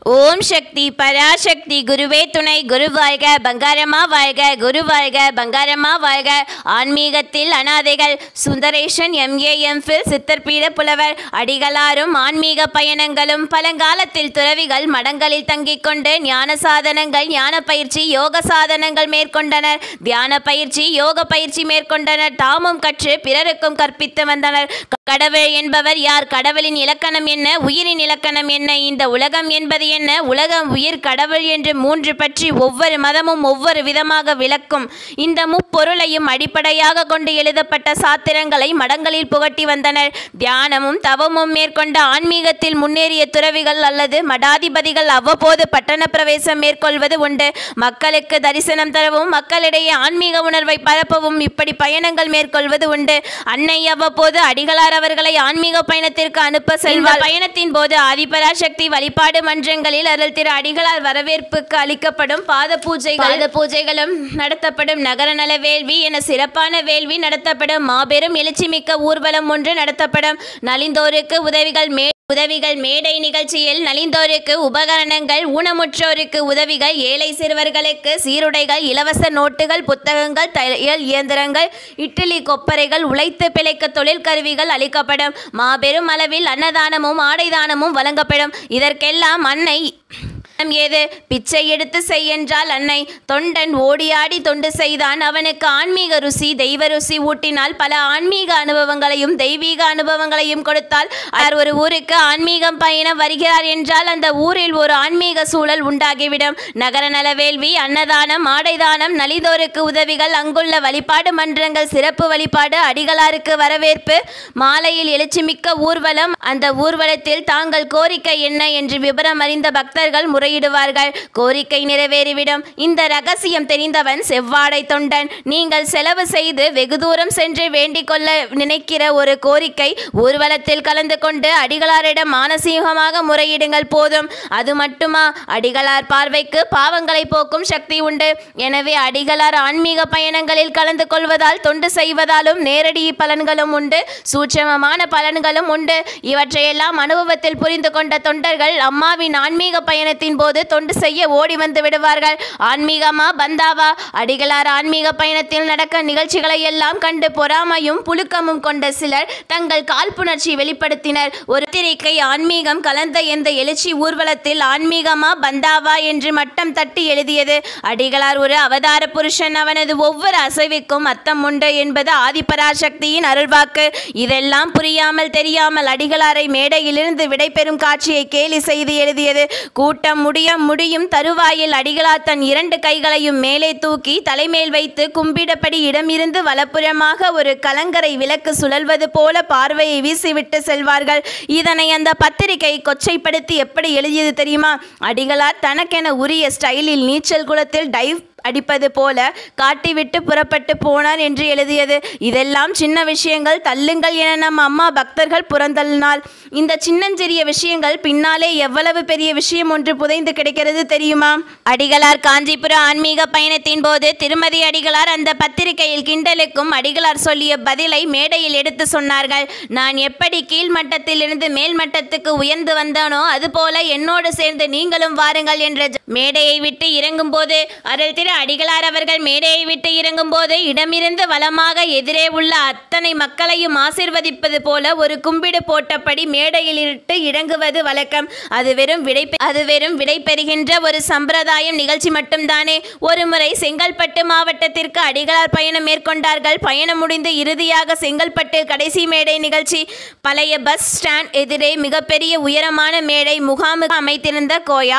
ஓம் சக்தி பராசக்தி குருவே துணை குரு வாழ்க பங்காரமா வாழ்க குரு வாழ்க பங்காரமா வாழ்க ஆன்மீகத்தில் அனாதைகள் சுந்தரேசன் எம்ஏ எம்ஃபில் சித்தர்பீட புலவர் அடிகளாரும் ஆன்மீக பயணங்களும் பழங்காலத்தில் துறவிகள் மடங்களில் தங்கிக் கொண்டு ஞான சாதனங்கள் ஞான பயிற்சி யோக சாதனங்கள் மேற்கொண்டனர் தியான பயிற்சி யோக பயிற்சி மேற்கொண்டனர் தாமும் கற்று பிறருக்கும் கற்பித்து வந்தனர் கடவுள் என்பவர் யார் கடவுளின் இலக்கணம் என்ன உயிரின் இலக்கணம் என்ன இந்த உலகம் என்பது என்ன உலகம் உயிர் கடவுள் என்று மூன்று பற்றி ஒவ்வொரு மதமும் ஒவ்வொரு விதமாக விளக்கும் இந்த முப்பொருளையும் அடிப்படையாக கொண்டு எழுதப்பட்ட சாத்திரங்களை மடங்களில் புகட்டி வந்தனர் தியானமும் தவமும் மேற்கொண்ட ஆன்மீகத்தில் முன்னேறிய துறவிகள் அல்லது மடாதிபதிகள் அவ்வப்போது பட்டண பிரவேசம் மேற்கொள்வது உண்டு மக்களுக்கு தரிசனம் தரவும் மக்களிடையே ஆன்மீக உணர்வை பரப்பவும் இப்படி பயணங்கள் மேற்கொள்வது உண்டு அன்னை அவ்வப்போது அடிகளார் அவர்களை ஆன்மீக பயணத்திற்கு அனுப்ப செல்வார் பயணத்தின் போது ஆதிபராசக்தி வழிபாடு மன்றங்களில் அருள் திரு அடிகளார் வரவேற்புக்கு அளிக்கப்படும் பாத பூஜைகள் பாத பூஜைகளும் நடத்தப்படும் நகர நல வேள்வி என சிறப்பான வேள்வி நடத்தப்படும் மாபெரும் எழுச்சிமிக்க ஊர்வலம் ஒன்று நடத்தப்படும் நலிந்தோருக்கு உதவிகள் மே உதவிகள் மேடை நிகழ்ச்சியில் நலிந்தோருக்கு உபகரணங்கள் ஊனமுற்றோருக்கு உதவிகள் ஏழை சிறுவர்களுக்கு சீருடைகள் இலவச நோட்டுகள் புத்தகங்கள் தையல் இயந்திரங்கள் இட்லி கொப்பரைகள் உழைத்து பிழைக்க தொழில் கருவிகள் அளிக்கப்படும் மாபெரும் அளவில் அன்னதானமும் ஆடைதானமும் வழங்கப்படும் இதற்கெல்லாம் அன்னை பணம் ஏது பிச்சை எடுத்து செய் என்றால் அன்னை தொண்டன் ஓடியாடி தொண்டு செய்தான் அவனுக்கு ஆன்மீக ருசி தெய்வ ருசி ஊட்டினால் பல ஆன்மீக அனுபவங்களையும் தெய்வீக அனுபவங்களையும் கொடுத்தால் அவர் ஒரு ஊருக்கு ஆன்மீகம் பயணம் வருகிறார் என்றால் அந்த ஊரில் ஒரு ஆன்மீக சூழல் உண்டாகிவிடும் நகர நல வேள்வி அன்னதானம் ஆடைதானம் நலிதோருக்கு உதவிகள் அங்குள்ள வழிபாடு மன்றங்கள் சிறப்பு வழிபாடு அடிகளாருக்கு வரவேற்பு மாலையில் எழுச்சிமிக்க ஊர்வலம் அந்த ஊர்வலத்தில் தாங்கள் கோரிக்கை என்ன என்று விவரம் அறிந்த பக்தர்கள் முறையிடுவார்கள் கோரிக்கை நிறைவேறிவிடும் இந்த ரகசியம் தெரிந்தவன் செவ்வாடை தொண்டன் நீங்கள் செலவு செய்து வெகு தூரம் சென்று வேண்டிக் கொள்ள நினைக்கிற ஒரு கோரிக்கை ஊர்வலத்தில் கலந்து கொண்டு அடிகளாரிடம் மானசீகமாக முறையிடுங்கள் போதும் அது மட்டுமா அடிகளார் பார்வைக்கு பாவங்களை போக்கும் சக்தி உண்டு எனவே அடிகளார் ஆன்மீக பயணங்களில் கலந்து கொள்வதால் தொண்டு செய்வதாலும் நேரடி பலன்களும் உண்டு சூட்சமமான பலன்களும் உண்டு இவற்றையெல்லாம் அனுபவத்தில் புரிந்து கொண்ட தொண்டர்கள் அம்மாவின் ஆன்மீக பயணத்தின் போது தொண்டு செய்ய ஓடி வந்து விடுவார்கள் ஆன்மீகமா பந்தாவா அடிகளார் ஆன்மீக பயணத்தில் நடக்க நிகழ்ச்சிகளை எல்லாம் கண்டு பொறாமையும் புழுக்கமும் கொண்ட சிலர் தங்கள் காழ்ப்புணர்ச்சி வெளிப்படுத்தினர் ஒரு பத்திரிகை ஆன்மீகம் கலந்த எந்த எழுச்சி ஊர்வலத்தில் ஆன்மீகமா பந்தாவா என்று மட்டம் தட்டி எழுதியது அடிகளார் ஒரு அவதார புருஷன் அவனது ஒவ்வொரு அசைவுக்கும் அர்த்தம் உண்டு என்பது ஆதிபராசக்தியின் அருள்வாக்கு இதெல்லாம் புரியாமல் தெரியாமல் அடிகளாரை மேடையிலிருந்து விடைபெறும் காட்சியை கேலி செய்து எழுதியது கூட்டம் முடிய முடியும் தருவாயில் அடிகளார் தன் இரண்டு கைகளையும் மேலே தூக்கி தலைமேல் வைத்து கும்பிடபடி இடமிருந்து வலப்புறமாக ஒரு கலங்கரை விளக்கு சுழல்வது போல பார்வையை வீசிவிட்டு செல்வார்கள் இதனை அந்த பத்திரிகை கொச்சைப்படுத்தி எப்படி எழுதியது தெரியுமா அடிகளார் தனக்கென உரிய ஸ்டைலில் நீச்சல் குளத்தில் டைவ் அடிப்பது போல காட்டிவிட்டு புறப்பட்டு போனார் என்று எழுதியது இதெல்லாம் சின்ன விஷயங்கள் தள்ளுங்கள் என நம் அம்மா பக்தர்கள் புறந்தள்ளினாள் இந்த சின்னஞ்சிறிய விஷயங்கள் பின்னாலே எவ்வளவு பெரிய விஷயம் ஒன்று புதைந்து கிடைக்கிறது தெரியுமா அடிகளார் காஞ்சிபுர ஆன்மீக பயணத்தின் போது திருமதி அடிகளார் அந்த பத்திரிகையில் கிண்டலுக்கும் அடிகளார் சொல்லிய பதிலை மேடையில் எடுத்து சொன்னார்கள் நான் எப்படி கீழ்மட்டத்திலிருந்து மேல் மட்டத்துக்கு உயர்ந்து வந்தானோ அதுபோல என்னோடு சேர்ந்து நீங்களும் வாருங்கள் என்ற ஜ- மேடையை விட்டு இறங்கும் போது அருள் திரு அடிகளார் அவர்கள் மேடையை விட்டு இறங்கும் போது இடமிருந்து வலமாக எதிரே உள்ள அத்தனை மக்களையும் ஆசிர்வதிப்பது போல ஒரு கும்பிடு போட்டபடி மேடையில் இட்டு இறங்குவது வழக்கம் அது வெறும் விடை அது வெறும் விடை பெறுகின்ற ஒரு சம்பிரதாயம் நிகழ்ச்சி மட்டும்தானே ஒருமுறை செங்கல்பட்டு மாவட்டத்திற்கு அடிகளார் பயணம் மேற்கொண்டார்கள் பயணம் முடிந்து இறுதியாக செங்கல்பட்டு கடைசி மேடை நிகழ்ச்சி பழைய பஸ் ஸ்டாண்ட் எதிரே மிகப்பெரிய உயரமான மேடை முகாமுக்கு அமைத்திருந்த கோயா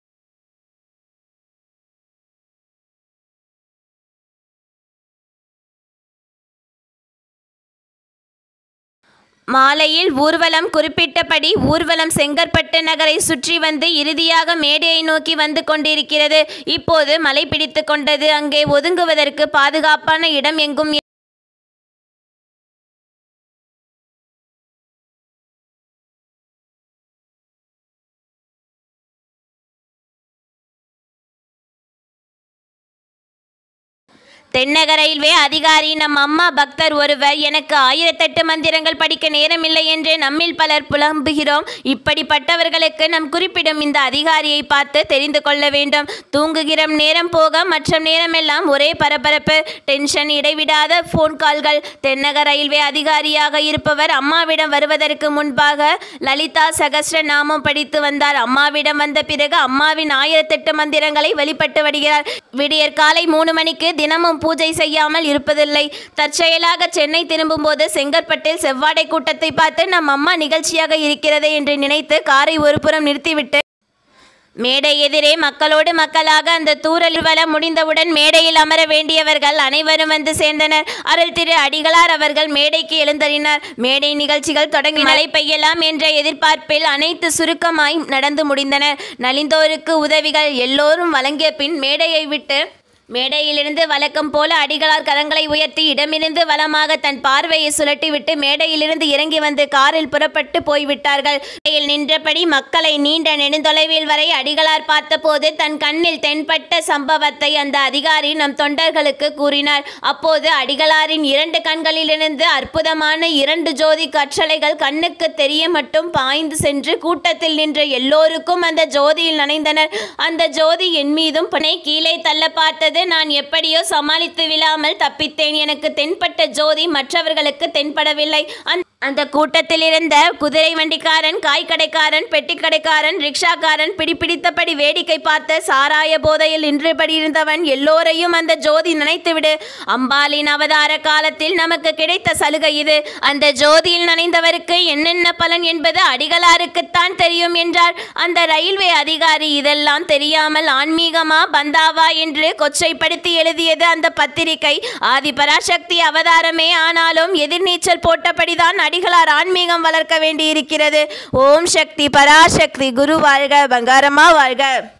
மாலையில் ஊர்வலம் குறிப்பிட்டபடி ஊர்வலம் செங்கற்பட்டு நகரை சுற்றி வந்து இறுதியாக மேடையை நோக்கி வந்து கொண்டிருக்கிறது இப்போது மழை பிடித்து கொண்டது அங்கே ஒதுங்குவதற்கு பாதுகாப்பான இடம் எங்கும் தென்னக ரயில்வே அதிகாரி நம் அம்மா பக்தர் ஒருவர் எனக்கு ஆயிரத்தெட்டு மந்திரங்கள் படிக்க நேரமில்லை என்று நம்மில் பலர் புலம்புகிறோம் இப்படிப்பட்டவர்களுக்கு நம் குறிப்பிடும் இந்த அதிகாரியை பார்த்து தெரிந்து கொள்ள வேண்டும் தூங்குகிற நேரம் போக மற்ற நேரமெல்லாம் ஒரே பரபரப்பு டென்ஷன் இடைவிடாத ஃபோன் கால்கள் தென்னக ரயில்வே அதிகாரியாக இருப்பவர் அம்மாவிடம் வருவதற்கு முன்பாக லலிதா சகஸ்ர நாமம் படித்து வந்தார் அம்மாவிடம் வந்த பிறகு அம்மாவின் ஆயிரத்தெட்டு மந்திரங்களை வெளிப்பட்டு வருகிறார் விடியற் காலை மூணு மணிக்கு தினமும் பூஜை செய்யாமல் இருப்பதில்லை தற்செயலாக சென்னை திரும்பும்போது செங்கற்பட்டில் செவ்வாடை கூட்டத்தை பார்த்து நம் அம்மா நிகழ்ச்சியாக இருக்கிறதே என்று நினைத்து காரை ஒருபுறம் நிறுத்திவிட்டு மேடை எதிரே மக்களோடு மக்களாக அந்த தூரல் வள முடிந்தவுடன் மேடையில் அமர வேண்டியவர்கள் அனைவரும் வந்து சேர்ந்தனர் அருள் திரு அடிகளார் அவர்கள் மேடைக்கு எழுந்தறினார் மேடை நிகழ்ச்சிகள் தொடங்கி மழை பெய்யலாம் என்ற எதிர்பார்ப்பில் அனைத்து சுருக்கமாய் நடந்து முடிந்தன நலிந்தோருக்கு உதவிகள் எல்லோரும் வழங்கிய பின் மேடையை விட்டு மேடையிலிருந்து வழக்கம் போல அடிகளார் கரங்களை உயர்த்தி இடமிருந்து வலமாக தன் பார்வையை சுழட்டிவிட்டு மேடையிலிருந்து இறங்கி வந்து காரில் புறப்பட்டு போய்விட்டார்கள் மேடையில் நின்றபடி மக்களை நீண்ட நெடுந்தொலைவில் வரை அடிகளார் பார்த்தபோது தன் கண்ணில் தென்பட்ட சம்பவத்தை அந்த அதிகாரி நம் தொண்டர்களுக்கு கூறினார் அப்போது அடிகளாரின் இரண்டு கண்களிலிருந்து அற்புதமான இரண்டு ஜோதி கற்றலைகள் கண்ணுக்கு தெரிய மட்டும் பாய்ந்து சென்று கூட்டத்தில் நின்ற எல்லோருக்கும் அந்த ஜோதியில் நனைந்தனர் அந்த ஜோதி என் மீதும் பனை கீழே தள்ள பார்த்தது நான் எப்படியோ சமாளித்து விழாமல் தப்பித்தேன் எனக்கு தென்பட்ட ஜோதி மற்றவர்களுக்கு தென்படவில்லை அந்த அந்த கூட்டத்தில் இருந்த குதிரை வண்டிக்காரன் காய்கடைக்காரன் பெட்டிக்கடைக்காரன் ரிக்ஷாக்காரன் பிடிப்பிடித்தபடி வேடிக்கை பார்த்த சாராய போதையில் நின்றபடி இருந்தவன் எல்லோரையும் அந்த ஜோதி நினைத்துவிடு அம்பாலின் அவதார காலத்தில் நமக்கு கிடைத்த சலுகை இது அந்த ஜோதியில் நனைந்தவருக்கு என்னென்ன பலன் என்பது அடிகளாருக்குத்தான் தெரியும் என்றார் அந்த ரயில்வே அதிகாரி இதெல்லாம் தெரியாமல் ஆன்மீகமா பந்தாவா என்று கொச்சைப்படுத்தி எழுதியது அந்த பத்திரிகை ஆதிபராசக்தி அவதாரமே ஆனாலும் எதிர்நீச்சல் போட்டபடிதான் அடிகளார் ஆன்மீகம் வளர்க்க வேண்டியிருக்கிறது ஓம் சக்தி பராசக்தி குரு வாழ்க பங்காரமா வாழ்க